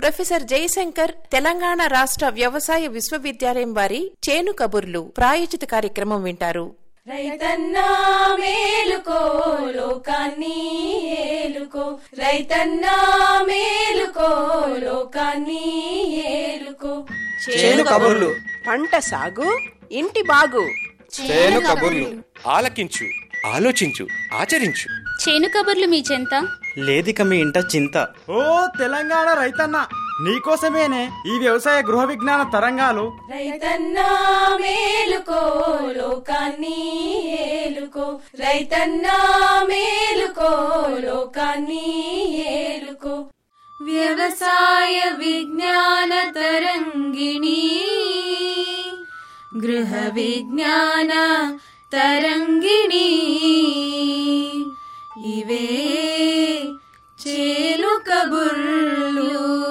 professor Jayashankar Telangana రాష్ట్ర వ్యవసాయ విశ్వవిద్యాలయం వారి చేను కబుర్లు ప్రాయోజిత కార్యక్రమం వింటారు రైతన్నా మేలుకో లోకాన్ని ఏలుకో రైతన్నా మేలుకో లోకాన్ని ఏలుకో చేను కబుర్లు పంట సాగు ఇంటి బాగు చేను కబుర్లు ఆలకించు ఆలోచించు ఆచరించు చేను కబుర్లు మీ చెంత లేదిక మీ ఇంట చింత ఓ తెలంగాణ రైతన్న నీకోసమేనే ఈ వ్యవసాయ గృహ విజ్ఞాన తరంగాలు రైతన్నా మేలుకో లోకాన్ని ఏలుకో రైతన్నా మేలుకో లోకాన్ని ఏలుకో వ్యవసాయ విజ్ఞాన తరంగిణి గృహ విజ్ఞాన తరంగిణి ఇవే చేలు కబుర్లు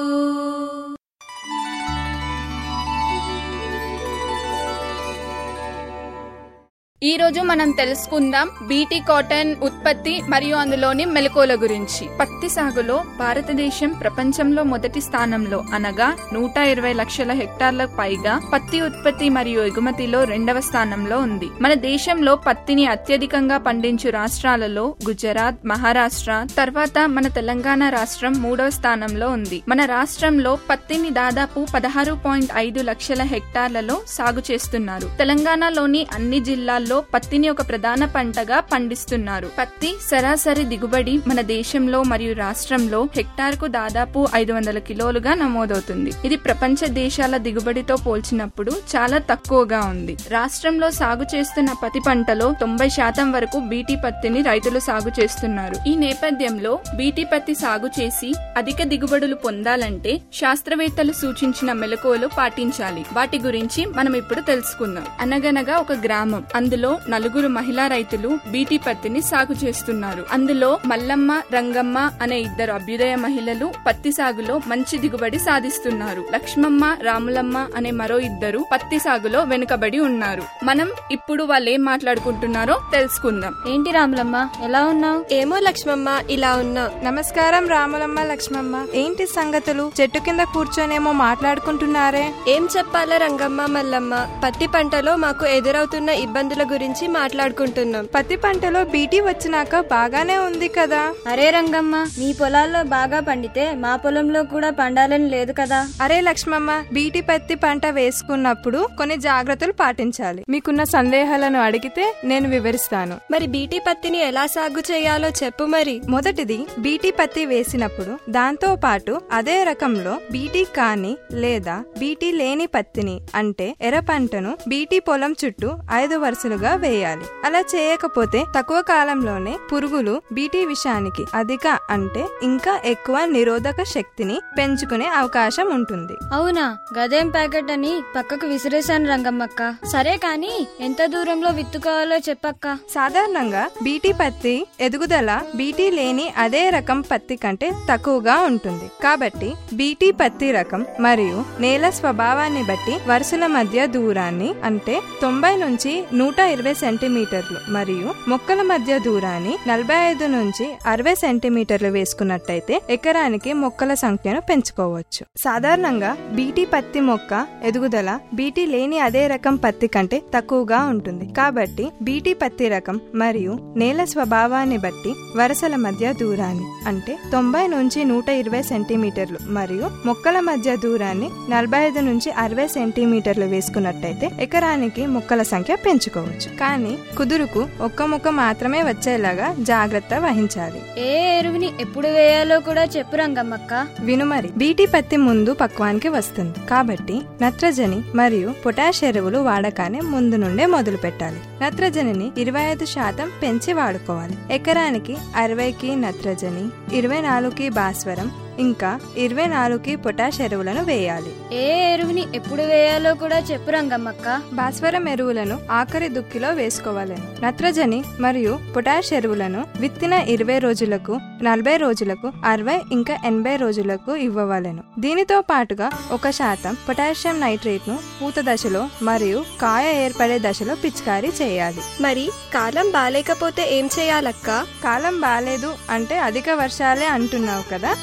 ఈ రోజు మనం తెలుసుకుందాం బీటీ కాటన్ ఉత్పత్తి మరియు అందులోని మెలకువల గురించి పత్తి సాగులో భారతదేశం ప్రపంచంలో మొదటి స్థానంలో అనగా నూట ఇరవై లక్షల హెక్టార్లకు పైగా పత్తి ఉత్పత్తి మరియు ఎగుమతిలో రెండవ స్థానంలో ఉంది మన దేశంలో పత్తిని అత్యధికంగా పండించు రాష్ట్రాలలో గుజరాత్ మహారాష్ట్ర తర్వాత మన తెలంగాణ రాష్ట్రం మూడవ స్థానంలో ఉంది మన రాష్ట్రంలో పత్తిని దాదాపు పదహారు పాయింట్ ఐదు లక్షల హెక్టార్లలో సాగు చేస్తున్నారు తెలంగాణలోని అన్ని జిల్లాల్లో పత్తిని ఒక ప్రధాన పంటగా పండిస్తున్నారు పత్తి సరాసరి దిగుబడి మన దేశంలో మరియు రాష్ట్రంలో హెక్టార్ కు దాదాపు ఐదు వందల కిలోలుగా నమోదవుతుంది ఇది ప్రపంచ దేశాల దిగుబడితో పోల్చినప్పుడు చాలా తక్కువగా ఉంది రాష్ట్రంలో సాగు చేస్తున్న పత్తి పంటలో తొంభై శాతం వరకు బీటీ పత్తిని రైతులు సాగు చేస్తున్నారు ఈ నేపథ్యంలో బీటీ పత్తి సాగు చేసి అధిక దిగుబడులు పొందాలంటే శాస్త్రవేత్తలు సూచించిన మెలకువలు పాటించాలి వాటి గురించి మనం ఇప్పుడు తెలుసుకుందాం అనగనగా ఒక గ్రామం అందులో నలుగురు మహిళా రైతులు బీటీ పత్తిని సాగు చేస్తున్నారు అందులో మల్లమ్మ రంగమ్మ అనే ఇద్దరు అభ్యుదయ మహిళలు పత్తి సాగులో మంచి దిగుబడి సాధిస్తున్నారు లక్ష్మమ్మ రాములమ్మ అనే మరో ఇద్దరు పత్తి సాగులో వెనుకబడి ఉన్నారు మనం ఇప్పుడు వాళ్ళు ఏం మాట్లాడుకుంటున్నారో తెలుసుకుందాం ఏంటి రాములమ్మ ఎలా ఉన్నావు ఏమో లక్ష్మమ్మ ఇలా ఉన్నా నమస్కారం రాములమ్మ లక్ష్మమ్మ ఏంటి సంగతులు చెట్టు కింద కూర్చొనేమో మాట్లాడుకుంటున్నారే ఏం చెప్పాలా రంగమ్మ మల్లమ్మ పత్తి పంటలో మాకు ఎదురవుతున్న ఇబ్బందుల గురించి మాట్లాడుకుంటున్నాం పత్తి పంటలో బీటీ వచ్చినాక బాగానే ఉంది కదా అరే రంగమ్మ మీ పొలాల్లో బాగా పండితే మా పొలంలో కూడా పండాలని లేదు కదా అరే లక్ష్మమ్మ బీటీ పత్తి పంట వేసుకున్నప్పుడు కొన్ని జాగ్రత్తలు పాటించాలి మీకున్న సందేహాలను అడిగితే నేను వివరిస్తాను మరి బీటీ పత్తిని ఎలా సాగు చేయాలో చెప్పు మరి మొదటిది బీటీ పత్తి వేసినప్పుడు దాంతో పాటు అదే రకంలో బీటీ కాని లేదా బీటీ లేని పత్తిని అంటే ఎర్ర పంటను బీటీ పొలం చుట్టూ ఐదు వరుసలుగా వేయాలి అలా చేయకపోతే తక్కువ కాలంలోనే పురుగులు బీటీ విషానికి అధిక అంటే ఇంకా ఎక్కువ నిరోధక శక్తిని పెంచుకునే అవకాశం ఉంటుంది అవునా గదేం ప్యాకెట్ అని పక్కకు విసిరేశాను రంగమ్మక్క సరే కాని ఎంత దూరంలో విత్తుకోవాలో చెప్పక్క సాధారణంగా బీటీ పత్తి ఎదుగుదల బీటీ లేని అదే రకం పత్తి కంటే తక్కువగా ఉంటుంది కాబట్టి బీటీ పత్తి రకం మరియు నేల స్వభావాన్ని బట్టి వరుసల మధ్య దూరాన్ని అంటే తొంభై నుంచి నూట ఇరవై సెంటీమీటర్లు మరియు మొక్కల మధ్య దూరాన్ని నలభై ఐదు నుంచి అరవై సెంటీమీటర్లు వేసుకున్నట్టయితే ఎకరానికి మొక్కల సంఖ్యను పెంచుకోవచ్చు సాధారణంగా బీటీ పత్తి మొక్క ఎదుగుదల బీటీ లేని అదే రకం పత్తి కంటే తక్కువగా ఉంటుంది కాబట్టి బీటీ పత్తి రకం మరియు నేల స్వభావాన్ని బట్టి వరుసల మధ్య దూరాన్ని అంటే తొంభై నుంచి నూట ఇరవై సెంటీమీటర్లు మరియు మొక్కల మధ్య దూరాన్ని నలభై ఐదు నుంచి అరవై సెంటీమీటర్లు వేసుకున్నట్టయితే ఎకరానికి మొక్కల సంఖ్య పెంచుకోవచ్చు కానీ కుదురుకు ఒక్క మొక్క మాత్రమే వచ్చేలాగా జాగ్రత్త వహించాలి ఏ ఎరువుని ఎప్పుడు వేయాలో కూడా చెప్పు రంగమ్మక్క వినుమరి బీటీ పత్తి ముందు పక్వానికి వస్తుంది కాబట్టి నత్రజని మరియు పొటాష్ ఎరువులు వాడకాన్ని ముందు నుండే మొదలు పెట్టాలి నత్రజనిని ఇరవై ఐదు శాతం పెంచి వాడుకోవాలి ఎకరానికి అరవైకి నత్రజని ఇరవై నాలుగుకి భాస్వరం ఇంకా ఇరవై నాలుగుకి పొటాష్ ఎరువులను వేయాలి ఏ ఎరువుని ఎప్పుడు వేయాలో కూడా చెప్పు రంగమ్మక్క భాస్వరం ఎరువులను ఆఖరి దుక్కిలో వేసుకోవాలని నత్రజని మరియు పొటాష్ ఎరువులను విత్తిన ఇరవై రోజులకు నలభై రోజులకు అరవై ఇంకా ఎనభై రోజులకు ఇవ్వవలెను దీనితో పాటుగా ఒక శాతం పొటాషియం నైట్రేట్ ను పూత దశలో మరియు కాయ ఏర్పడే దశలో పిచికారీ చేయాలి మరి కాలం బాలేకపోతే ఏం చేయాలక్క కాలం బాలేదు అంటే అధిక వర్షాలే అంటున్నావు కదా సరే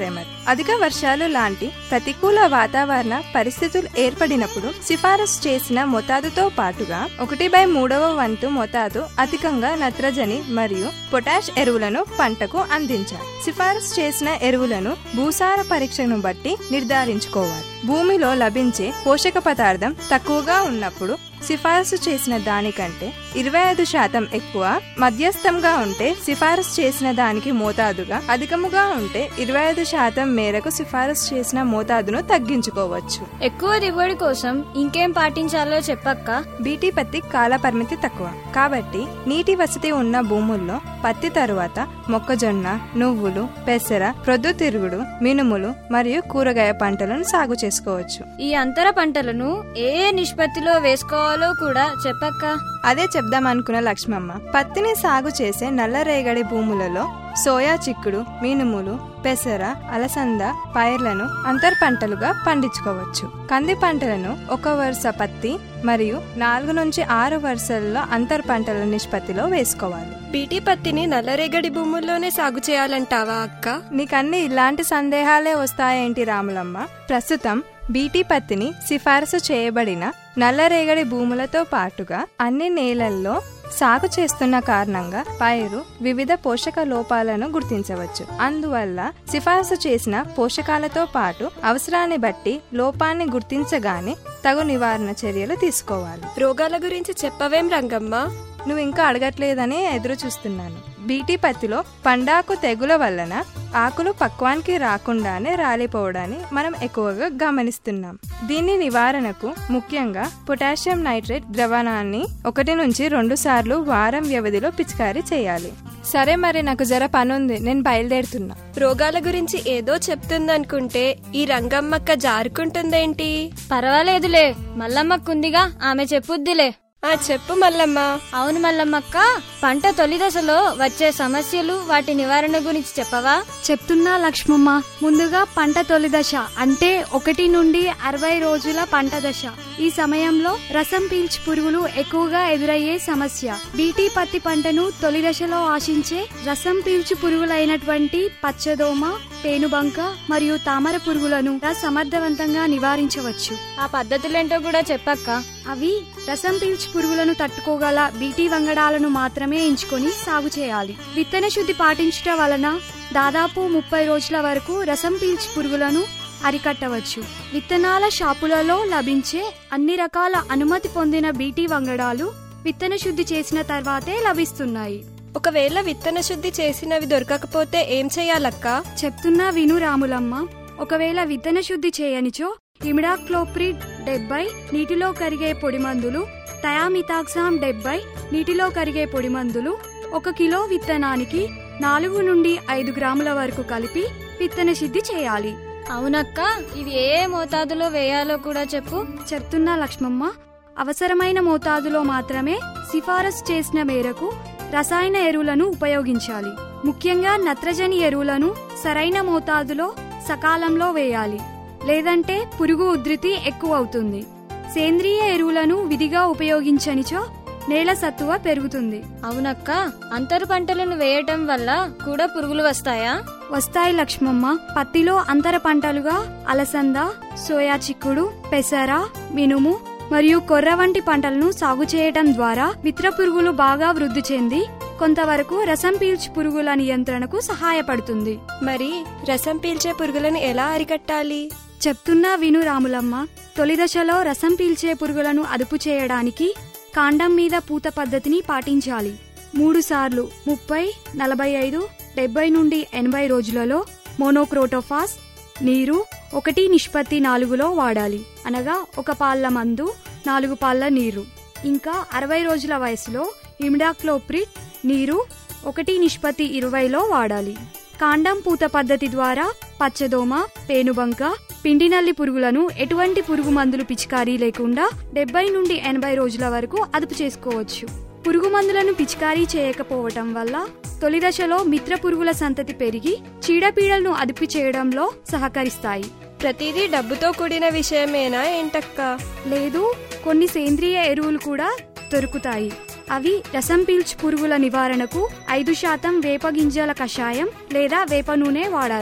డిస్క్లైమర్ అధిక వర్షాలు లాంటి ప్రతికూల వాతావరణ పరిస్థితులు ఏర్పడినప్పుడు సిఫారసు చేసిన మోతాదుతో పాటుగా ఒకటి బై మూడవ వంతు మోతాదు అధికంగా నత్రజని మరియు పొటాష్ ఎరువులను పంటకు అందించాలి సిఫారసు చేసిన ఎరువులను భూసార పరీక్షను బట్టి నిర్ధారించుకోవాలి భూమిలో లభించే పోషక పదార్థం తక్కువగా ఉన్నప్పుడు సిఫారసు చేసిన దానికంటే ఇరవై ఐదు శాతం ఎక్కువ మధ్యస్థంగా ఉంటే సిఫారసు చేసిన దానికి మోతాదుగా అధికముగా ఉంటే ఇరవై ఐదు శాతం మేరకు సిఫారసు చేసిన మోతాదును తగ్గించుకోవచ్చు ఎక్కువ దిగుబడి కోసం ఇంకేం పాటించాలో చెప్పక్క బీటీ పత్తి కాల పరిమితి తక్కువ కాబట్టి నీటి వసతి ఉన్న భూముల్లో పత్తి తరువాత మొక్కజొన్న నువ్వులు పెసర ప్రొద్దుతిరుగుడు మినుములు మరియు కూరగాయ పంటలను సాగు చేసుకోవచ్చు ఈ అంతర పంటలను ఏ ఏ నిష్పత్తిలో వేసుకోవాలో కూడా చెప్పక్క అదే చెప్దాం అనుకున్న లక్ష్మమ్మ పత్తిని సాగు చేసే నల్లరేగడి భూములలో సోయా చిక్కుడు మినుములు పెసర అలసంద పైర్లను అంతర్ పంటలుగా పండించుకోవచ్చు కంది పంటలను ఒక వరుస పత్తి మరియు నాలుగు నుంచి ఆరు వరుసల్లో అంతర్ పంటల నిష్పత్తిలో వేసుకోవాలి బీటీ పత్తిని నల్లరేగడి భూముల్లోనే సాగు చేయాలంటావా అక్క నీకన్నీ ఇలాంటి సందేహాలే వస్తాయేంటి రాములమ్మ ప్రస్తుతం బీటీ పత్తిని సిఫారసు చేయబడిన నల్లరేగడి భూములతో పాటుగా అన్ని నేలల్లో సాగు చేస్తున్న కారణంగా పైరు వివిధ పోషక లోపాలను గుర్తించవచ్చు అందువల్ల సిఫారసు చేసిన పోషకాలతో పాటు అవసరాన్ని బట్టి లోపాన్ని గుర్తించగానే తగు నివారణ చర్యలు తీసుకోవాలి రోగాల గురించి చెప్పవేం రంగమ్మ నువ్వు ఇంకా అడగట్లేదని ఎదురు చూస్తున్నాను బీటీ పత్తిలో పండాకు తెగుల వలన ఆకులు పక్వానికి రాకుండానే రాలిపోవడాన్ని మనం ఎక్కువగా గమనిస్తున్నాం దీని నివారణకు ముఖ్యంగా పొటాషియం నైట్రేట్ ద్రవణాన్ని ఒకటి నుంచి రెండు సార్లు వారం వ్యవధిలో పిచికారీ చేయాలి సరే మరి నాకు జర పనుంది నేను బయలుదేరుతున్నా రోగాల గురించి ఏదో చెప్తుందనుకుంటే ఈ రంగమ్మక్క జారుకుంటుందేంటి పర్వాలేదులే మల్లమ్మకుందిగా ఆమె చెప్పుద్దిలే ఆ చెప్పు మల్లమ్మ అవును మల్లమ్మక్క పంట తొలి దశలో వచ్చే సమస్యలు వాటి నివారణ గురించి చెప్పవా చెప్తున్నా లక్ష్మమ్మ ముందుగా పంట తొలి దశ అంటే ఒకటి నుండి అరవై రోజుల పంట దశ ఈ సమయంలో రసం పీల్చి పురుగులు ఎక్కువగా ఎదురయ్యే సమస్య బీటీ పత్తి పంటను తొలి దశలో ఆశించే రసం పీల్చి పురుగులైనటువంటి పచ్చదోమ పేనుబంక మరియు తామర పురుగులను సమర్థవంతంగా నివారించవచ్చు ఆ పద్ధతులేంటో కూడా చెప్పక్క అవి రసం పీల్చి పురుగులను తట్టుకోగల బీటీ వంగడాలను మాత్రమే ఎంచుకొని సాగు చేయాలి విత్తన శుద్ధి పాటించటం వలన దాదాపు ముప్పై రోజుల వరకు రసం పీల్చి పురుగులను అరికట్టవచ్చు విత్తనాల షాపులలో లభించే అన్ని రకాల అనుమతి పొందిన బీటీ వంగడాలు విత్తన శుద్ధి చేసిన తర్వాతే లభిస్తున్నాయి ఒకవేళ విత్తన శుద్ధి చేసినవి దొరకకపోతే ఏం చెయ్యాలక్క చెప్తున్నా విను రాములమ్మ ఒకవేళ విత్తన శుద్ధి చేయనిచో ఇమిడాక్లోప్రిడ్ డెబ్బై నీటిలో కరిగే పొడి మందులు థయామితాక్సామ్ డెబ్బై నీటిలో కరిగే పొడి మందులు ఒక కిలో విత్తనానికి నాలుగు నుండి ఐదు గ్రాముల వరకు కలిపి విత్తన శుద్ధి చేయాలి అవునక్క ఇవి ఏ ఏ మోతాదులో వేయాలో కూడా చెప్పు చెప్తున్నా లక్ష్మమ్మ అవసరమైన మోతాదులో మాత్రమే సిఫారసు చేసిన మేరకు రసాయన ఎరువులను ఉపయోగించాలి ముఖ్యంగా నత్రజని ఎరువులను సరైన మోతాదులో సకాలంలో వేయాలి లేదంటే పురుగు ఉధృతి ఎక్కువ అవుతుంది సేంద్రియ ఎరువులను విధిగా ఉపయోగించనిచో నేల సత్తువ పెరుగుతుంది అవునక్క అంతరు పంటలను వేయటం వల్ల కూడా పురుగులు వస్తాయా వస్తాయి లక్ష్మమ్మ పత్తిలో అంతర పంటలుగా అలసంద సోయా చిక్కుడు పెసర మినుము మరియు కొర్ర వంటి పంటలను సాగు చేయటం ద్వారా మిత్ర పురుగులు బాగా వృద్ధి చెంది కొంతవరకు రసం పీల్చి పురుగుల నియంత్రణకు సహాయపడుతుంది మరి రసం పీల్చే పురుగులను ఎలా అరికట్టాలి చెప్తున్నా విను రాములమ్మ తొలి దశలో రసం పీల్చే పురుగులను అదుపు చేయడానికి కాండం మీద పూత పద్ధతిని పాటించాలి మూడు సార్లు ముప్పై నలభై ఐదు డెబ్బై నుండి ఎనభై రోజులలో మోనోక్రోటోఫాస్ నీరు ఒకటి నిష్పత్తి నాలుగులో వాడాలి అనగా ఒక పాళ్ళ మందు నాలుగు పాళ్ళ నీరు ఇంకా అరవై రోజుల వయసులో ఇమిడాక్లోప్రిట్ నీరు ఒకటి నిష్పత్తి ఇరవైలో వాడాలి కాండం పూత పద్ధతి ద్వారా పచ్చదోమ పేనుబంక పిండినల్లి పురుగులను ఎటువంటి పురుగు మందులు పిచికారీ లేకుండా డెబ్బై నుండి ఎనభై రోజుల వరకు అదుపు చేసుకోవచ్చు పురుగు మందులను పిచికారీ చేయకపోవటం వల్ల తొలి దశలో మిత్ర పురుగుల సంతతి పెరిగి చీడపీడలను అదుపు చేయడంలో సహకరిస్తాయి ప్రతిదీ డబ్బుతో కూడిన విషయమేనా ఏంటక్క లేదు కొన్ని సేంద్రియ ఎరువులు కూడా దొరుకుతాయి అవి రసం పీల్చి పురుగుల నివారణకు ఐదు శాతం వేప గింజల కషాయం లేదా వేప నూనె వాడాలి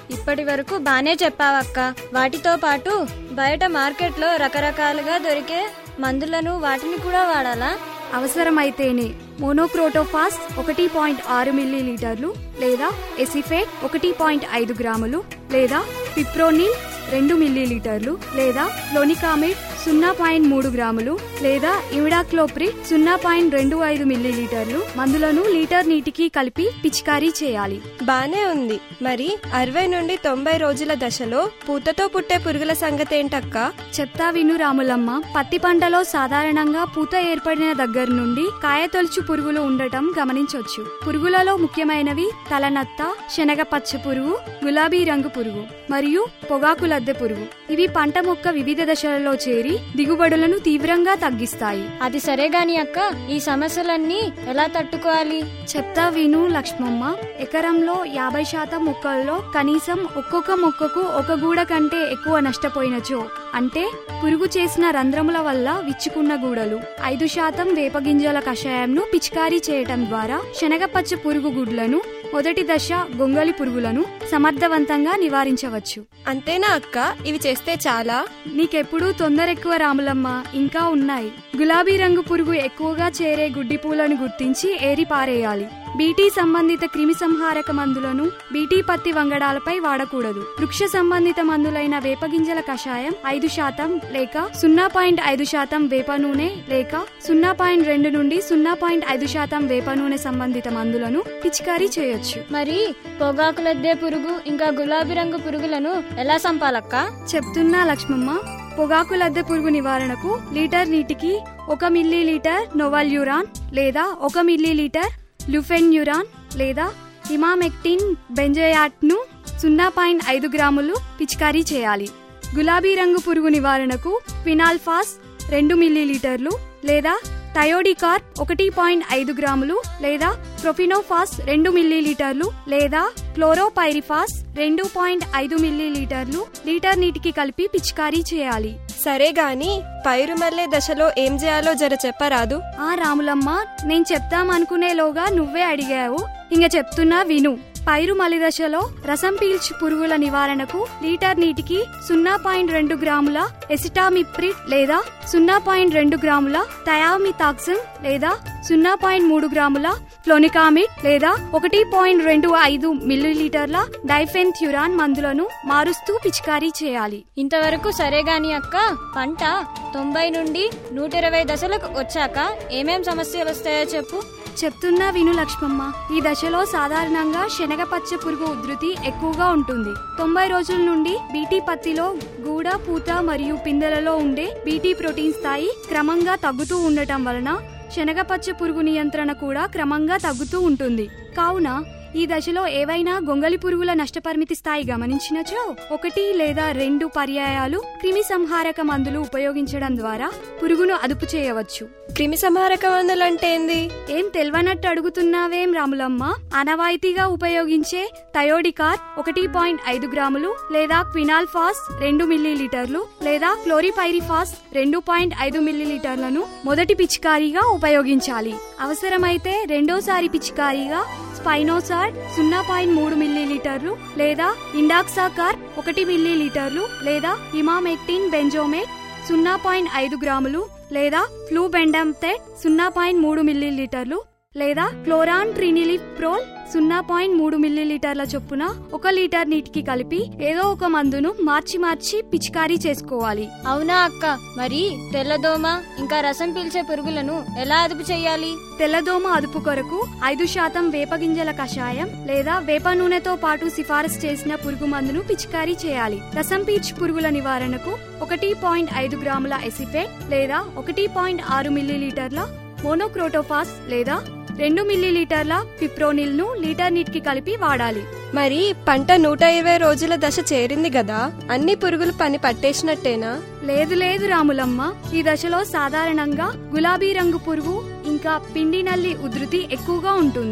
ఇప్పటి వరకు బానే చెప్పావక్క వాటితో పాటు బయట మార్కెట్లో రకరకాలుగా దొరికే మందులను వాటిని కూడా వాడాలా అవసరమైతేనే మోనోక్రోటోఫాస్ ఒకటి పాయింట్ ఆరు మిల్లీ లీటర్లు లేదా ఎసిఫేట్ ఒకటి పాయింట్ ఐదు గ్రాములు లేదా పిప్రోనిల్ రెండు మిల్లీ లీటర్లు లేదా లోనికామిడ్ సున్నా పాయింట్ మూడు గ్రాములు లేదా ఇమిడాక్లోప్రిడ్ సున్నా పాయింట్ రెండు ఐదు మిల్లీ లీటర్లు మందులను లీటర్ నీటికి కలిపి పిచికారీ చేయాలి బానే ఉంది మరి అరవై నుండి తొంభై రోజుల దశలో పూతతో పుట్టే పురుగుల సంగతేంటక్క చెప్తా విను రాములమ్మ పత్తి పంటలో సాధారణంగా పూత ఏర్పడిన దగ్గర నుండి కాయ తొలుచు పురుగులు ఉండటం గమనించవచ్చు పురుగులలో ముఖ్యమైనవి తలనత్త శనగ పచ్చ పురుగు గులాబీ రంగు పురుగు మరియు పొగాకు లద్దె పురుగు ఇవి పంట మొక్క వివిధ దశలలో చేరి దిగుబడులను తీవ్రంగా తగ్గిస్తాయి అది సరే గాని అక్క ఈ సమస్యలన్నీ ఎలా తట్టుకోవాలి చెప్తా విను లక్ష్మమ్మ ఎకరంలో యాభై శాతం మొక్కల్లో కనీసం ఒక్కొక్క మొక్కకు ఒక గూడ కంటే ఎక్కువ నష్టపోయినచో అంటే పురుగు చేసిన రంధ్రముల వల్ల విచ్చుకున్న గూడలు ఐదు శాతం వేపగింజల కషాయంను పిచికారీ చేయటం ద్వారా శనగపచ్చ పురుగు గుడ్లను మొదటి దశ గొంగలి పురుగులను సమర్థవంతంగా నివారించవచ్చు అంతేనా అక్క ఇవి చేస్తే చాలా నీకెప్పుడు తొందర ఎక్కువ రాములమ్మ ఇంకా ఉన్నాయి గులాబీ రంగు పురుగు ఎక్కువగా చేరే గుడ్డి పూలను గుర్తించి ఏరి పారేయాలి బీటీ సంబంధిత క్రిమి సంహారక మందులను బీటీ పత్తి వంగడాలపై వాడకూడదు వృక్ష సంబంధిత మందులైన వేపగింజల కషాయం ఐదు శాతం లేక సున్నా పాయింట్ ఐదు శాతం వేప నూనె లేక సున్నా పాయింట్ రెండు నుండి సున్నా పాయింట్ ఐదు శాతం వేప నూనె సంబంధిత మందులను పిచికారీ చేయొచ్చు మరి పొగాకులద్దే పురుగు ఇంకా గులాబీ రంగు పురుగులను ఎలా సంపాలక్క చెప్తున్నా లక్ష్మమ్మ పొగాకు లద్దె పురుగు నివారణకు లీటర్ నీటికి ఒక మిల్లీ లీటర్ నోవాల్యూరాన్ లేదా ఒక మిల్లీ లీటర్ లుఫెన్యూరాన్ లేదా ఇమామెక్టిన్ బెంజయాట్ ను సున్నా పాయింట్ ఐదు గ్రాములు పిచికారీ చేయాలి గులాబీ రంగు పురుగు నివారణకు ఫినాల్ఫాస్ రెండు మిల్లీ లీటర్లు లేదా థయోడికార్ ఒకటి పాయింట్ ఐదు గ్రాములు లేదా ప్రొఫినోఫాస్ రెండు మిల్లీ లీటర్లు లేదా క్లోరోపైరిఫాస్ రెండు పాయింట్ ఐదు మిల్లీ లీటర్లు లీటర్ నీటికి కలిపి పిచికారీ చేయాలి సరే గాని పైరు మల్లె దశలో ఏం చేయాలో జర చెప్పరాదు ఆ రాములమ్మ నేను చెప్తామనుకునేలోగా నువ్వే అడిగావు ఇంక చెప్తున్నా విను పైరు మలి దశలో రసం పీల్చి పురుగుల నివారణకు లీటర్ నీటికి సున్నా పాయింట్ రెండు గ్రాముల ఎసిటామిప్రిడ్ లేదా సున్నా పాయింట్ రెండు గ్రాముల థయామితాక్సిన్ లేదా సున్నా పాయింట్ మూడు గ్రాముల ఫ్లోనికామిడ్ లేదా ఒకటి పాయింట్ రెండు ఐదు మిల్లీలీటర్ల డైఫెన్థ్యూరాన్ మందులను మారుస్తూ పిచికారీ చేయాలి ఇంతవరకు సరే గాని అక్క పంట తొంభై నుండి నూట ఇరవై దశలకు వచ్చాక ఏమేం సమస్యలు వస్తాయో చెప్పు చెప్తున్నా విను లక్ష్మమ్మ ఈ దశలో సాధారణంగా శనగ పచ్చ పురుగు ఉధృతి ఎక్కువగా ఉంటుంది తొంభై రోజుల నుండి బీటీ పత్తిలో గూడ పూత మరియు పిందెలలో ఉండే బీటీ ప్రోటీన్ స్థాయి క్రమంగా తగ్గుతూ ఉండటం వలన శనగపచ్చ పురుగు నియంత్రణ కూడా క్రమంగా తగ్గుతూ ఉంటుంది కావున ఈ దశలో ఏవైనా గొంగలి పురుగుల నష్టపరిమితి స్థాయి గమనించినచో ఒకటి లేదా రెండు పర్యాయాలు క్రిమి సంహారక మందులు ఉపయోగించడం ద్వారా పురుగును అదుపు చేయవచ్చు క్రిమి సంహారక మందులంటే ఏంది ఏం తెలియనట్టు అడుగుతున్నావేం రాములమ్మ అనవాయితీగా ఉపయోగించే థయోడికార్ ఒకటి పాయింట్ ఐదు గ్రాములు లేదా క్వినాల్ఫాస్ రెండు మిల్లీలీటర్లు లేదా క్లోరిపైరిఫాస్ రెండు పాయింట్ ఐదు మిల్లీలీటర్లను మొదటి పిచికారీగా ఉపయోగించాలి అవసరమైతే రెండోసారి పిచికారీగా స్పైనోసార్ సున్నా పాయింట్ మూడు మిల్లీలీటర్లు లేదా ఇండాక్సాకార్ ఒకటి మిల్లీలీటర్లు లేదా ఇమామెక్టిన్ బెంజోమేట్ సున్నా పాయింట్ ఐదు గ్రాములు లేదా ఫ్లూబెండమ్థెట్ సున్నా పాయింట్ మూడు మిల్లీలీటర్లు లేదా క్లోరాన్ ట్రినిలిప్రోల్ సున్నా పాయింట్ మూడు మిల్లీలీటర్ల చొప్పున ఒక లీటర్ నీటికి కలిపి ఏదో ఒక మందును మార్చి మార్చి పిచికారీ చేసుకోవాలి అవునా అక్క మరి తెల్లదోమ ఇంకా రసం పీల్చే పురుగులను ఎలా అదుపు చేయాలి తెల్లదోమ అదుపు కొరకు ఐదు శాతం వేపగింజల కషాయం లేదా వేప నూనెతో పాటు సిఫారసు చేసిన పురుగు మందును పిచికారీ చేయాలి రసం పీల్చి పురుగుల నివారణకు ఒకటి పాయింట్ ఐదు గ్రాముల ఎసిఫేట్ లేదా ఒకటి పాయింట్ ఆరు మిల్లీలీటర్ల మోనోక్రోటోఫాస్ లేదా రెండు మిల్లీలీటర్ల పిప్రోనిల్ ను లీటర్ నీటికి కలిపి వాడాలి మరి పంట నూట ఇరవై రోజుల దశ చేరింది గదా అన్ని పురుగులు పని పట్టేసినట్టేనా లేదు లేదు రాములమ్మ ఈ దశలో సాధారణంగా గులాబీ రంగు పురుగు ఇంకా పిండి నల్లి ఉధృతి ఎక్కువగా ఉంటుంది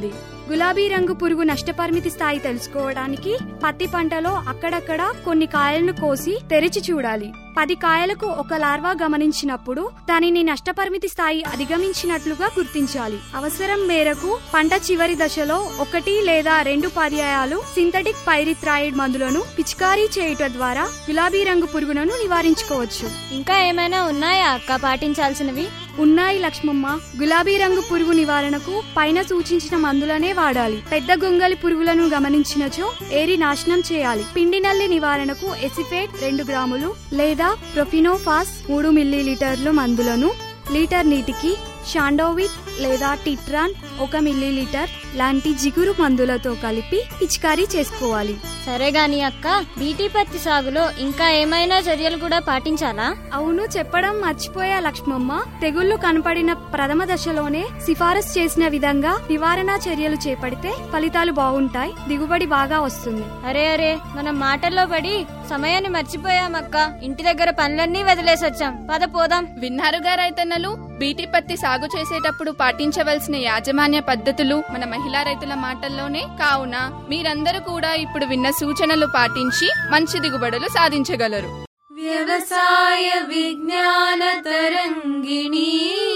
గులాబీ రంగు పురుగు నష్టపరిమితి స్థాయి తెలుసుకోవడానికి పత్తి పంటలో అక్కడక్కడ కొన్ని కాయలను కోసి తెరిచి చూడాలి పది కాయలకు ఒక లార్వా గమనించినప్పుడు దానిని నష్టపరిమితి స్థాయి అధిగమించినట్లుగా గుర్తించాలి అవసరం మేరకు పంట చివరి దశలో ఒకటి లేదా రెండు పర్యాయాలు సింథటిక్ పైరిథ్రాయిడ్ మందులను పిచికారీ చేయుట ద్వారా గులాబీ రంగు పురుగులను నివారించుకోవచ్చు ఇంకా ఏమైనా ఉన్నాయా అక్క పాటించాల్సినవి ఉన్నాయి లక్ష్మమ్మ గులాబీ రంగు పురుగు నివారణకు పైన సూచించిన మందులనే వాడాలి పెద్ద గొంగలి పురుగులను గమనించినచో ఏరి నాశనం చేయాలి పిండి నల్లి నివారణకు ఎసిఫేట్ రెండు గ్రాములు లేదా ప్రొఫినోఫాస్ మూడు మిల్లీలీటర్లు మందులను లీటర్ నీటికి షాండోవిట్ లేదా టిట్రాన్ ఒక మిల్లీలీటర్ లాంటి జిగురు మందులతో కలిపి పిచికారీ చేసుకోవాలి సరే గాని అక్క బీటీ పత్తి సాగులో ఇంకా ఏమైనా చర్యలు కూడా పాటించాలా అవును చెప్పడం మర్చిపోయా లక్ష్మమ్మ తెగుళ్లు కనపడిన ప్రథమ దశలోనే సిఫారసు చేసిన విధంగా నివారణ చర్యలు చేపడితే ఫలితాలు బాగుంటాయి దిగుబడి బాగా వస్తుంది అరే అరే మనం మాటల్లో పడి సమయాన్ని మర్చిపోయామక్క ఇంటి దగ్గర పనులన్నీ వదిలేసొచ్చాం పద పోదాం విన్నారుగా రైతన్నలు బీటీ పత్తి సాగు చేసేటప్పుడు పాటించవలసిన యాజమాన్య పద్ధతులు మన మహిళా రైతుల మాటల్లోనే కావున మీరందరూ కూడా ఇప్పుడు విన్న సూచనలు పాటించి మంచి దిగుబడులు సాధించగలరు వ్యవసాయ విజ్ఞాన తరంగిణి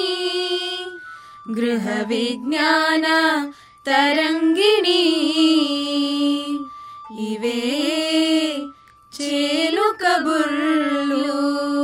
గృహ విజ్ఞాన తరంగిణి ఇవే చేలు కబుర్లు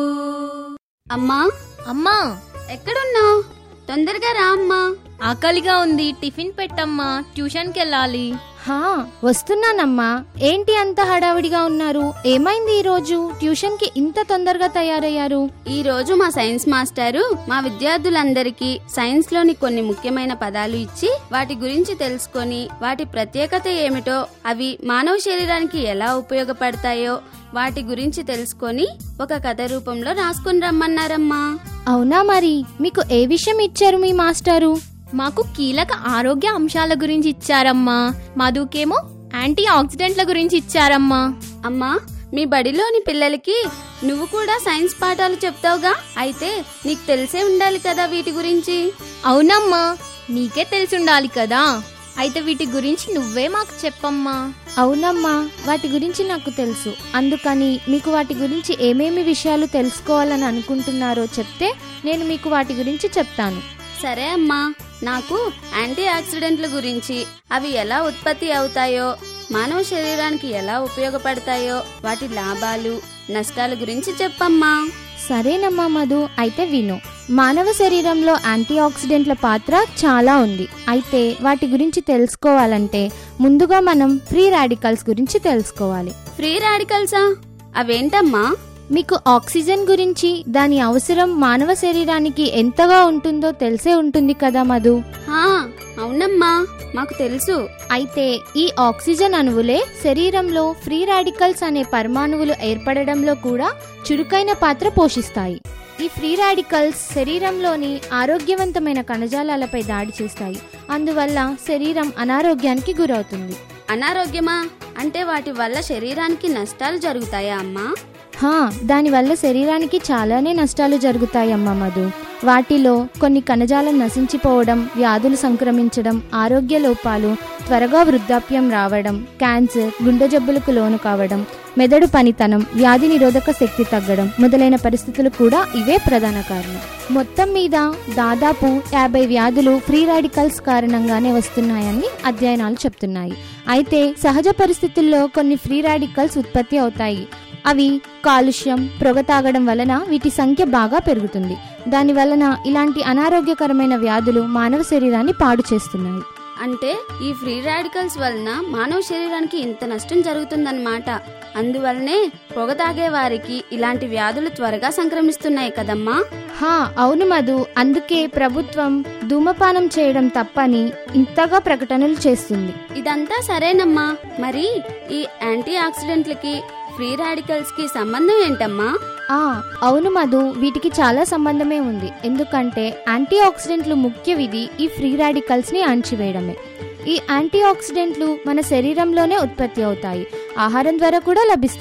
అమ్మా అమ్మా ఎక్కడున్నావు తొందరగా రా అమ్మా ఆకలిగా ఉంది టిఫిన్ పెట్టమ్మా ట్యూషన్కి వెళ్ళాలి హా వస్తున్నానమ్మా ఏంటి అంత హడావిడిగా ఉన్నారు ఏమైంది ఈ రోజు ట్యూషన్ కి ఇంత తొందరగా తయారయ్యారు ఈ రోజు మా సైన్స్ మాస్టారు మా విద్యార్థులందరికీ సైన్స్ లోని కొన్ని ముఖ్యమైన పదాలు ఇచ్చి వాటి గురించి తెలుసుకొని వాటి ప్రత్యేకత ఏమిటో అవి మానవ శరీరానికి ఎలా ఉపయోగపడతాయో వాటి గురించి తెలుసుకొని ఒక కథ రూపంలో రాసుకుని రమ్మన్నారమ్మా అవునా మరి మీకు ఏ విషయం ఇచ్చారు మీ మాస్టారు మాకు కీలక ఆరోగ్య అంశాల గురించి ఇచ్చారమ్మా మధుకేమో యాంటీ ఆక్సిడెంట్ల గురించి ఇచ్చారమ్మా అమ్మా మీ బడిలోని పిల్లలకి నువ్వు కూడా సైన్స్ పాఠాలు చెప్తావుగా అయితే నీకు తెలిసే ఉండాలి కదా వీటి గురించి అవునమ్మా నీకే తెలిసి ఉండాలి కదా అయితే వీటి గురించి నువ్వే మాకు చెప్పమ్మా అవునమ్మా వాటి గురించి నాకు తెలుసు అందుకని మీకు వాటి గురించి ఏమేమి విషయాలు తెలుసుకోవాలని అనుకుంటున్నారో చెప్తే నేను మీకు వాటి గురించి చెప్తాను సరే అమ్మా నాకు యాంటీ ఆక్సిడెంట్ల గురించి అవి ఎలా ఉత్పత్తి అవుతాయో మానవ శరీరానికి ఎలా ఉపయోగపడతాయో వాటి లాభాలు నష్టాల గురించి చెప్పమ్మా సరేనమ్మా మధు అయితే విను మానవ శరీరంలో యాంటీ ఆక్సిడెంట్ల పాత్ర చాలా ఉంది అయితే వాటి గురించి తెలుసుకోవాలంటే ముందుగా మనం ఫ్రీ రాడికల్స్ గురించి తెలుసుకోవాలి ఫ్రీ రాడికల్సా అవేంటమ్మా మీకు ఆక్సిజన్ గురించి దాని అవసరం మానవ శరీరానికి ఎంతగా ఉంటుందో తెలిసే ఉంటుంది కదా మధు అవునమ్మా మాకు తెలుసు అయితే ఈ ఆక్సిజన్ అణువులే శరీరంలో ఫ్రీ రాడికల్స్ అనే పరమాణువులు ఏర్పడడంలో కూడా చురుకైన పాత్ర పోషిస్తాయి ఈ ఫ్రీ రాడికల్స్ శరీరంలోని ఆరోగ్యవంతమైన కణజాలాలపై దాడి చేస్తాయి అందువల్ల శరీరం అనారోగ్యానికి గురవుతుంది అనారోగ్యమా అంటే వాటి వల్ల శరీరానికి నష్టాలు జరుగుతాయా అమ్మా హా దానివల్ల శరీరానికి చాలానే నష్టాలు జరుగుతాయమ్మా మధు వాటిలో కొన్ని కణజాలం నశించిపోవడం వ్యాధులు సంక్రమించడం ఆరోగ్య లోపాలు త్వరగా వృద్ధాప్యం రావడం క్యాన్సర్ గుండె జబ్బులకు లోను కావడం మెదడు పనితనం వ్యాధి నిరోధక శక్తి తగ్గడం మొదలైన పరిస్థితులు కూడా ఇవే ప్రధాన కారణం మొత్తం మీద దాదాపు యాభై వ్యాధులు ఫ్రీ రాడికల్స్ కారణంగానే వస్తున్నాయని అధ్యయనాలు చెప్తున్నాయి అయితే సహజ పరిస్థితుల్లో కొన్ని ఫ్రీ రాడికల్స్ ఉత్పత్తి అవుతాయి అవి కాలుష్యం పొగ తాగడం వలన వీటి సంఖ్య బాగా పెరుగుతుంది దాని వలన ఇలాంటి అనారోగ్యకరమైన వ్యాధులు మానవ శరీరాన్ని పాడు చేస్తున్నాయి అంటే ఈ ఫ్రీ రాడికల్స్ వలన మానవ శరీరానికి ఇంత నష్టం జరుగుతుందన్నమాట అందువల్లనే పొగ తాగే వారికి ఇలాంటి వ్యాధులు త్వరగా సంక్రమిస్తున్నాయి కదమ్మా హా అవును మధు అందుకే ప్రభుత్వం ధూమపానం చేయడం తప్పని ఇంతగా ప్రకటనలు చేస్తుంది ఇదంతా సరేనమ్మా మరి ఈ యాంటీ ఆక్సిడెంట్లకి ఫ్రీ రాడికల్స్ కి సంబంధం ఏంటమ్మా ఆ అవును మధు వీటికి చాలా సంబంధమే ఉంది ఎందుకంటే యాంటీ ఆక్సిడెంట్లు ముఖ్య విధి ఈ ఫ్రీ రాడికల్స్ ని అణచివేయడమే ఈ యాంటీ ఆక్సిడెంట్లు మన శరీరంలోనే ఉత్పత్తి అవుతాయి ఆహారం ద్వారా కూడా లభిస్తాయి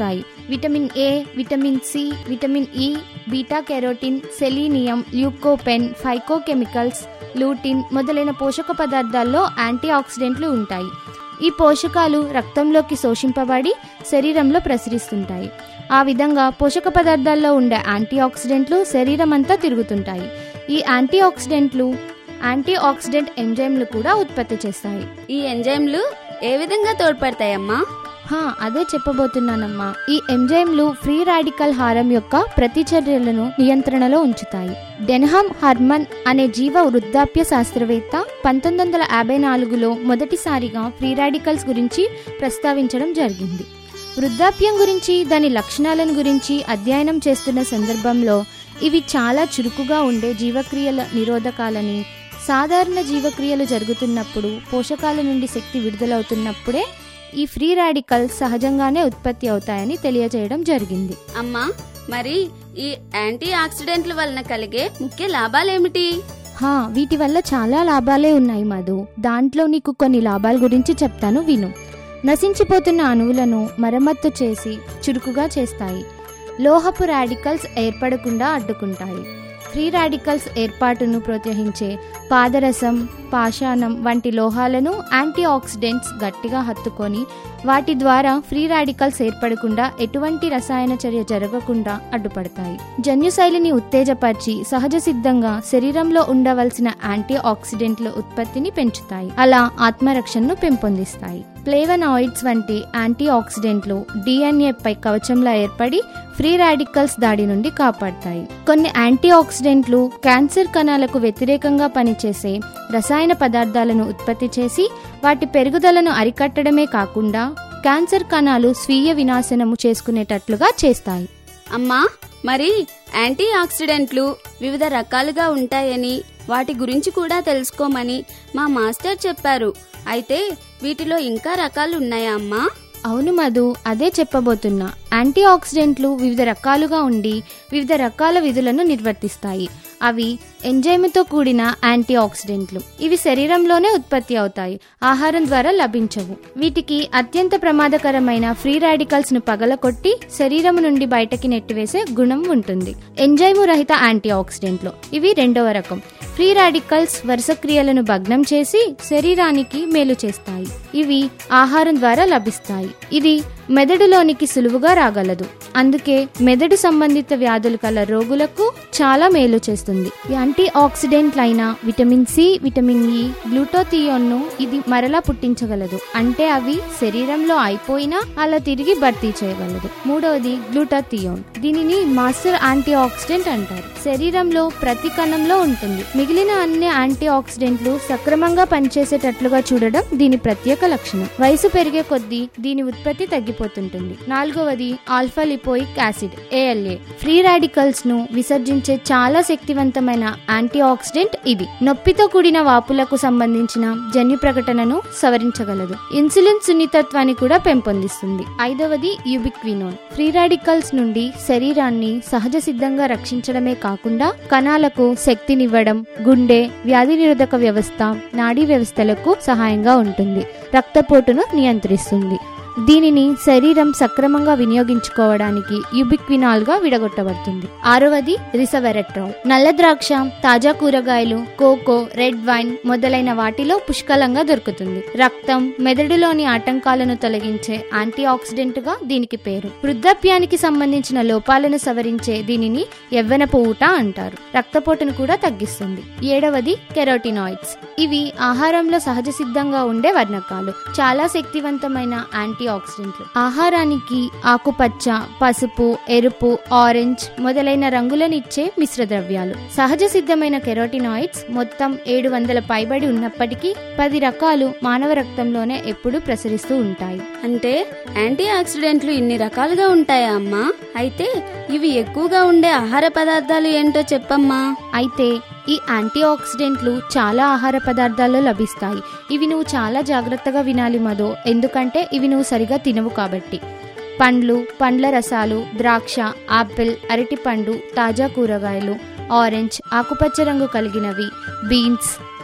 vitamin A vitamin C vitamin E beta carotene selenium lycopene phytochemicals lutein మొదలైన పోషక పదార్థాల్లో యాంటీ ఆక్సిడెంట్లు ఉంటాయి ఈ పోషకాలు రక్తంలోకి శోషింపబడి శరీరంలో ప్రసరిస్తుంటాయి ఆ విధంగా పోషక పదార్థాల్లో ఉండే యాంటీ ఆక్సిడెంట్లు శరీరం అంతా తిరుగుతుంటాయి ఈ యాంటీ ఆక్సిడెంట్లు యాంటీ ఆక్సిడెంట్ ఎంజైమ్లు కూడా ఉత్పత్తి చేస్తాయి ఈ ఎంజైమ్లు ఏ విధంగా తోడ్పడతాయమ్మా హా అదే చెప్పబోతున్నానమ్మా ఈ ఎంజైమ్లు ఫ్రీ రాడికల్ హారం యొక్క ప్రతిచర్యలను నియంత్రణలో ఉంచుతాయి డెన్హామ్ హర్మన్ అనే జీవ వృద్ధాప్య శాస్త్రవేత్త పంతొమ్మిది వందల యాభై నాలుగులో మొదటిసారిగా ఫ్రీ రాడికల్స్ గురించి ప్రస్తావించడం జరిగింది వృద్ధాప్యం గురించి దాని లక్షణాలను గురించి అధ్యయనం చేస్తున్న సందర్భంలో ఇవి చాలా చురుకుగా ఉండే జీవక్రియల నిరోధకాలని సాధారణ జీవక్రియలు జరుగుతున్నప్పుడు పోషకాల నుండి శక్తి విడుదలవుతున్నప్పుడే ఈ ఫ్రీ రాడికల్స్ సహజంగానే ఉత్పత్తి అవుతాయని తెలియజేయడం జరిగింది అమ్మా మరి ఈ యాంటీ ఆక్సిడెంట్ల వలన కలిగే ముఖ్య లాభాలేమిటి హా వీటి వల్ల చాలా లాభాలే ఉన్నాయి మధు దాంట్లో నీకు కొన్ని లాభాల గురించి చెప్తాను విను నశించిపోతున్న అణువులను మరమ్మత్తు చేసి చురుకుగా చేస్తాయి లోహపు రాడికల్స్ ఏర్పడకుండా అడ్డుకుంటాయి ఫ్రీ రాడికల్స్ ఏర్పాటును ప్రోత్సహించే పాదరసం పాషాణం వంటి లోహాలను యాంటీ ఆక్సిడెంట్స్ గట్టిగా హత్తుకొని వాటి ద్వారా ఫ్రీ రాడికల్స్ ఏర్పడకుండా ఎటువంటి రసాయన చర్య జరగకుండా అడ్డుపడతాయి జన్యుశైలిని ఉత్తేజపరిచి సహజ సిద్ధంగా శరీరంలో ఉండవలసిన యాంటీ ఆక్సిడెంట్ల ఉత్పత్తిని పెంచుతాయి అలా ఆత్మరక్షణను పెంపొందిస్తాయి ప్లేవనాయిడ్స్ వంటి యాంటీ ఆక్సిడెంట్లు డిఎన్ఏపై కవచంలా ఏర్పడి ఫ్రీ రాడికల్స్ దాడి నుండి కాపాడతాయి కొన్ని యాంటీ ఆక్సిడెంట్లు క్యాన్సర్ కణాలకు వ్యతిరేకంగా పనిచేసే రసాయన పదార్థాలను ఉత్పత్తి చేసి వాటి పెరుగుదలను అరికట్టడమే కాకుండా క్యాన్సర్ కణాలు స్వీయ వినాశనము చేసుకునేటట్లుగా చేస్తాయి అమ్మా మరి యాంటీ ఆక్సిడెంట్లు వివిధ రకాలుగా ఉంటాయని వాటి గురించి కూడా తెలుసుకోమని మా మాస్టర్ చెప్పారు అయితే వీటిలో ఇంకా రకాలు ఉన్నాయా అమ్మా అవును మధు అదే చెప్పబోతున్నా యాంటీ ఆక్సిడెంట్లు వివిధ రకాలుగా ఉండి వివిధ రకాల విధులను నిర్వర్తిస్తాయి అవి ఎంజైమ్తో కూడిన యాంటీ ఆక్సిడెంట్లు ఇవి శరీరంలోనే ఉత్పత్తి అవుతాయి ఆహారం ద్వారా లభించవు వీటికి అత్యంత ప్రమాదకరమైన ఫ్రీ రాడికల్స్ ను పగలకొట్టి శరీరం నుండి బయటకి నెట్టివేసే గుణం ఉంటుంది ఎంజైము రహిత యాంటీ ఆక్సిడెంట్లు ఇవి రెండవ రకం ఫ్రీ రాడికల్స్ వరుస క్రియలను భగ్నం చేసి శరీరానికి మేలు చేస్తాయి ఇవి ఆహారం ద్వారా లభిస్తాయి ఇది మెదడులోనికి సులువుగా రాగలదు అందుకే మెదడు సంబంధిత వ్యాధులు కల రోగులకు చాలా మేలు చేస్తుంది యాంటీ ఆక్సిడెంట్లైన విటమిన్ సి విటమిన్ ఇ గ్లూటోథియోన్ను ఇది మరలా పుట్టించగలదు అంటే అవి శరీరంలో అయిపోయినా అలా తిరిగి భర్తీ చేయగలదు మూడవది గ్లూటాథియోన్ దీనిని మాస్టర్ యాంటీ ఆక్సిడెంట్ అంటారు శరీరంలో ప్రతి కణంలో ఉంటుంది మిగిలిన అన్ని యాంటీ ఆక్సిడెంట్లు సక్రమంగా పనిచేసేటట్లుగా చూడడం దీని ప్రత్యేక లక్షణం వయసు పెరిగే కొద్దీ దీని ఉత్పత్తి తగ్గిపోతుంటుంది నాలుగవది alpha lipoic acid ALA free radicals ను విసర్జించే చాలా శక్తివంతమైన యాంటీ ఆక్సిడెంట్ ఇది నొప్పితో కూడిన వాపులకు సంబంధించిన జన్యు ప్రకటనను సవరించగలదు ఇన్సులిన్ సున్నితత్వాన్ని కూడా పెంపొందిస్తుంది ఐదవది యూబిక్వినోన్ ఫ్రీ రాడికల్స్ నుండి శరీరాన్ని సహజ సిద్ధంగా రక్షించడమే కాకుండా కణాలకు శక్తినివ్వడం గుండె వ్యాధి నిరోధక వ్యవస్థ నాడీ వ్యవస్థలకు సహాయంగా ఉంటుంది రక్తపోటును నియంత్రిస్తుంది దీనిని శరీరం సక్రమంగా వినియోగించుకోవడానికి యుబిక్వినాల్ గా విడగొట్టబడుతుంది ఆరవది రిసవెరెట్రాల్ నల్ల ద్రాక్ష తాజా కూరగాయలు కోకో రెడ్ వైన్ మొదలైన వాటిలో పుష్కలంగా దొరుకుతుంది రక్తం మెదడులోని ఆటంకాలను తొలగించే యాంటీ ఆక్సిడెంట్ గా దీనికి పేరు వృద్ధాప్యానికి సంబంధించిన లోపాలను సవరించే దీనిని యవ్వనపు ఊట అంటారు రక్తపోటును కూడా తగ్గిస్తుంది ఏడవది కెరోటినాయిడ్స్ ఇవి ఆహారంలో సహజ సిద్ధంగా ఉండే వర్ణకాలు చాలా శక్తివంతమైన యాంటీ ఆక్సిడెంట్లు ఆహారానికి ఆకుపచ్చ పసుపు ఎరుపు ఆరెంజ్ మొదలైన రంగులనిచ్చే మిశ్ర ద్రవ్యాలు సహజ సిద్ధమైన కెరోటినాయిడ్స్ మొత్తం ఏడు వందల పైబడి ఉన్నప్పటికీ పది రకాలు మానవ రక్తంలోనే ఎప్పుడూ ప్రసరిస్తూ ఉంటాయి అంటే యాంటీ ఆక్సిడెంట్లు ఇన్ని రకాలుగా ఉంటాయా అమ్మా అయితే ఇవి ఎక్కువగా ఉండే ఆహార పదార్థాలు ఏంటో చెప్పమ్మా అయితే ఈ యాంటీ ఆక్సిడెంట్లు చాలా ఆహార పదార్థాల్లో లభిస్తాయి ఇవి నువ్వు చాలా జాగ్రత్తగా వినాలి మధు ఎందుకంటే ఇవి నువ్వు సరిగా తినవు కాబట్టి పండ్లు పండ్ల రసాలు ద్రాక్ష ఆపిల్ అరటిపండు తాజా కూరగాయలు ఆరెంజ్ ఆకుపచ్చ రంగు కలిగినవి బీన్స్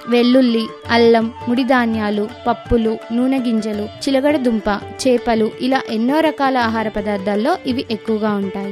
వెల్లుల్లి అల్లం ముడి ధాన్యాలు పప్పులు నూనె గింజలు చిలగడ దుంప చేపలు ఇలా ఎన్నో రకాల ఆహార పదార్థాల్లో ఇవి ఎక్కువగా ఉంటాయి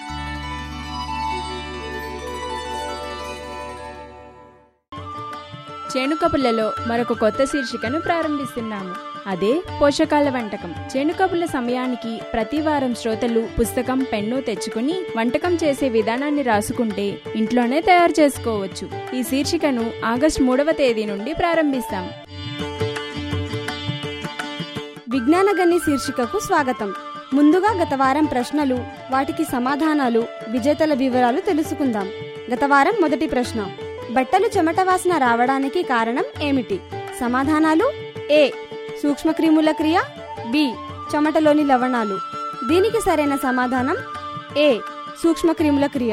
చేనుకబుర్లలో మరొక కొత్త శీర్షికను ప్రారంభిస్తున్నాము అదే పోషకాల వంటకం చేనుకబుర్ల సమయానికి ప్రతి వారం శ్రోతలు పుస్తకం పెన్ను తెచ్చుకుని వంటకం చేసే విధానాన్ని రాసుకుంటే ఇంట్లోనే తయారు చేసుకోవచ్చు ఈ శీర్షికను ఆగస్టు మూడవ తేదీ నుండి ప్రారంభిస్తాం విజ్ఞానగని శీర్షికకు స్వాగతం ముందుగా గత వారం ప్రశ్నలు వాటికి సమాధానాలు విజేతల వివరాలు తెలుసుకుందాం గత వారం మొదటి ప్రశ్న బట్టలు చెమట వాసన రావడానికి కారణం ఏమిటి సమాధానాలు ఏ సూక్ష్మక్రిముల క్రియ బి చెమటలోని లవణాలు దీనికి సరైన సమాధానం ఏ సూక్ష్మక్రిముల క్రియ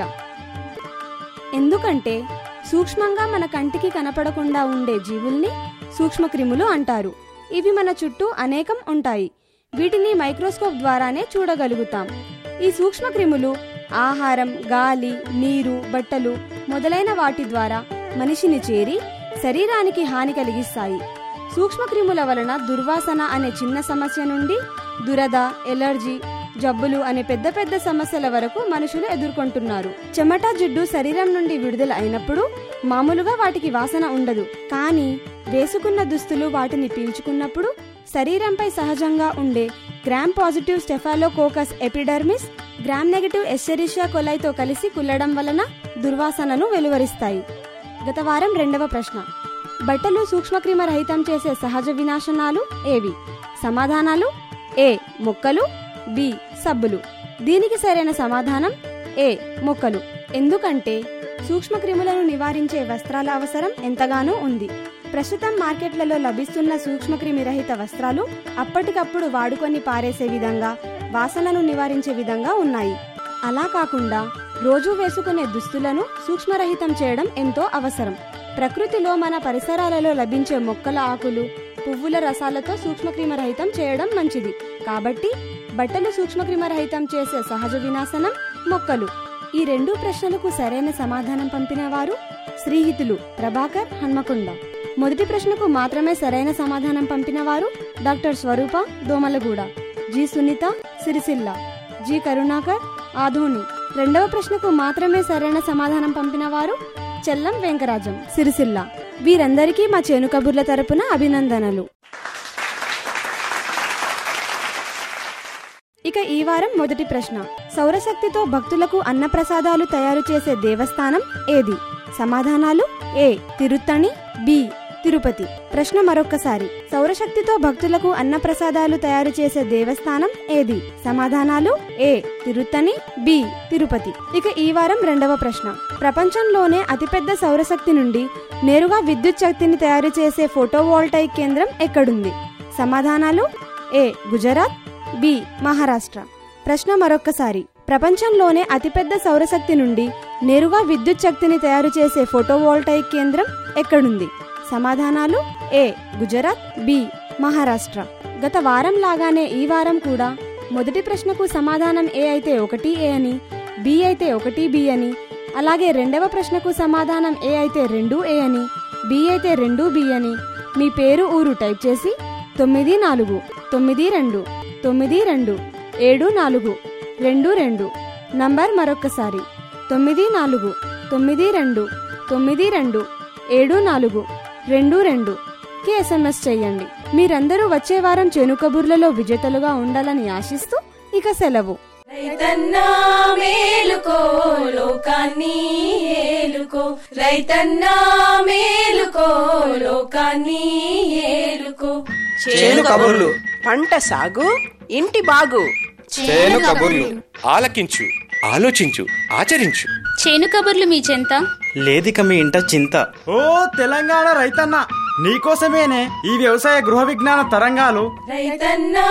ఎందుకంటే సూక్ష్మంగా మన కంటికి కనపడకుండా ఉండే జీవుల్ని సూక్ష్మక్రిములు అంటారు ఇవి మన చుట్టూ అనేకం ఉంటాయి వీటిని మైక్రోస్కోప్ ద్వారానే చూడగలుగుతాం ఈ సూక్ష్మక్రిములు ఆహారం గాలి నీరు బట్టలు మొదలైన వాటి ద్వారా మనిషిని చేరి శరీరానికి హాని కలిగిస్తాయి సూక్ష్మక్రిముల వలన దుర్వాసన అనే చిన్న సమస్య నుండి దురద ఎలర్జీ జబ్బులు అనే పెద్ద పెద్ద సమస్యల వరకు మనుషులు ఎదుర్కొంటున్నారు చెమట జిడ్డు శరీరం నుండి విడుదల అయినప్పుడు మామూలుగా వాటికి వాసన ఉండదు కానీ వేసుకున్న దుస్తులు వాటిని పీల్చుకున్నప్పుడు శరీరంపై సహజంగా ఉండే gram positive staphylococcus epidermis gram negative Escherichia కొలైతో కలిసి కుల్లడం వలన దుర్వాసనను వెలువరిస్తాయి గత వారం రెండవ ప్రశ్న బట్టలు సూక్ష్మక్రిమ రహితం చేసే సహజ వినాశనాలు ఏవి సమాధానాలు ఏ మొక్కలు బి సబ్బులు దీనికి సరైన సమాధానం ఏ మొక్కలు ఎందుకంటే సూక్ష్మక్రిములను నివారించే వస్త్రాల అవసరం ఎంతగానో ఉంది ప్రస్తుతం మార్కెట్లలో లభిస్తున్న సూక్ష్మక్రిమి రహిత వస్త్రాలు అప్పటికప్పుడు వాడుకొని పారేసే విధంగా వాసనను నివారించే విధంగా ఉన్నాయి అలా కాకుండా రోజు వేసుకునే దుస్తులను సూక్ష్మరహితం చేయడం ఎంతో అవసరం ప్రకృతిలో మన పరిసరాలలో లభించే మొక్కల ఆకులు పువ్వుల రసాలతో సూక్ష్మక్రిమరహితం చేయడం మంచిది కాబట్టి బట్టలు సూక్ష్మక్రిమరహితం చేసే సహజ వినాశనం మొక్కలు ఈ రెండు ప్రశ్నలకు సరైన సమాధానం పంపిన వారు శ్రీహితులు ప్రభాకర్ హన్మకొండ మొదటి ప్రశ్నకు మాత్రమే సరైన సమాధానం పంపిన వారు doctor Swarupa Domalguda G Sunitha Sircilla G Karunakar Adoni రెండవ ప్రశ్నకు మాత్రమే సరైన సమాధానం పంపిన వారు చెల్లం వెంకరాజం సిరిసిల్ల వీరందరికీ మా చేను కబుర్ల తరపున అభినందనలు ఇక ఈ వారం మొదటి ప్రశ్న సౌరశక్తితో భక్తులకు అన్నప్రసాదాలు తయారు చేసే దేవస్థానం ఏది సమాధానాలు ఏ తిరుత్తణి బి తిరుపతి ప్రశ్న మరొక్కసారి సౌరశక్తితో భక్తులకు అన్నప్రసాదాలు తయారు చేసే దేవస్థానం ఏది సమాధానాలు ఏ తిరుత్తని బి తిరుపతి ఇక ఈ వారం రెండవ ప్రశ్న ప్రపంచంలోనే అతిపెద్ద సౌరశక్తి నుండి నేరుగా విద్యుత్ శక్తిని తయారు చేసే ఫోటోవోల్టైక్ కేంద్రం ఎక్కడుంది సమాధానాలు ఏ గుజరాత్ బి మహారాష్ట్ర ప్రశ్న మరొక్కసారి ప్రపంచంలోనే అతిపెద్ద సౌరశక్తి నుండి నేరుగా విద్యుత్ శక్తిని తయారు చేసే ఫోటోవోల్టైక్ కేంద్రం ఎక్కడుంది సమాధానాలు ఏ గుజరాత్ బి మహారాష్ట్ర గత వారం లాగానే ఈ వారం కూడా మొదటి ప్రశ్నకు సమాధానం ఏ అయితే ఒకటి ఏ అని బి అయితే ఒకటి బి అని అలాగే రెండవ ప్రశ్నకు సమాధానం ఏ అయితే రెండు ఏ అని బి అయితే రెండు బి అని మీ పేరు ఊరు టైప్ చేసి తొమ్మిది నాలుగు తొమ్మిది రెండు తొమ్మిది రెండు ఏడు నాలుగు రెండు రెండు నంబర్ మరొక్కసారి తొమ్మిది నాలుగు తొమ్మిది రెండు తొమ్మిది రెండు ఏడు నాలుగు రెండు రెండు కి ఎస్ఎంఎస్ చేయండి మీరందరూ వచ్చే వారం చేను కబుర్లలో విజేతలుగా ఉండాలని ఆశిస్తూ ఇక సెలవు రైతన్నా మేలుకో లోకాన్ని ఏలుకో రైతన్నా మేలుకో లోకాన్ని ఏలుకో చేను కబుర్లు పంట సాగు ఇంటి బాగు చేను కబుర్లు ఆలకించు ఆలోచించు ఆచరించు చేను కబుర్లు మీ చెంత లేదిక మీ ఇంట చింత ఓ తెలంగాణ రైతన్న నీకోసమేనే ఈ వ్యవసాయ గృహ విజ్ఞాన తరంగాలు రైతన్నా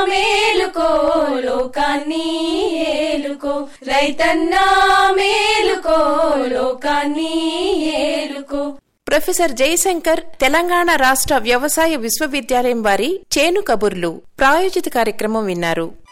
మేలుకో లోకాన్ని ఏలుకో రైతన్నా మేలుకో లోకాన్ని ఏలుకో ప్రొఫెసర్ జయశంకర్ తెలంగాణ రాష్ట్ర వ్యవసాయ విశ్వవిద్యాలయం వారి చేను కబుర్లు ప్రాయోజిత కార్యక్రమం విన్నారు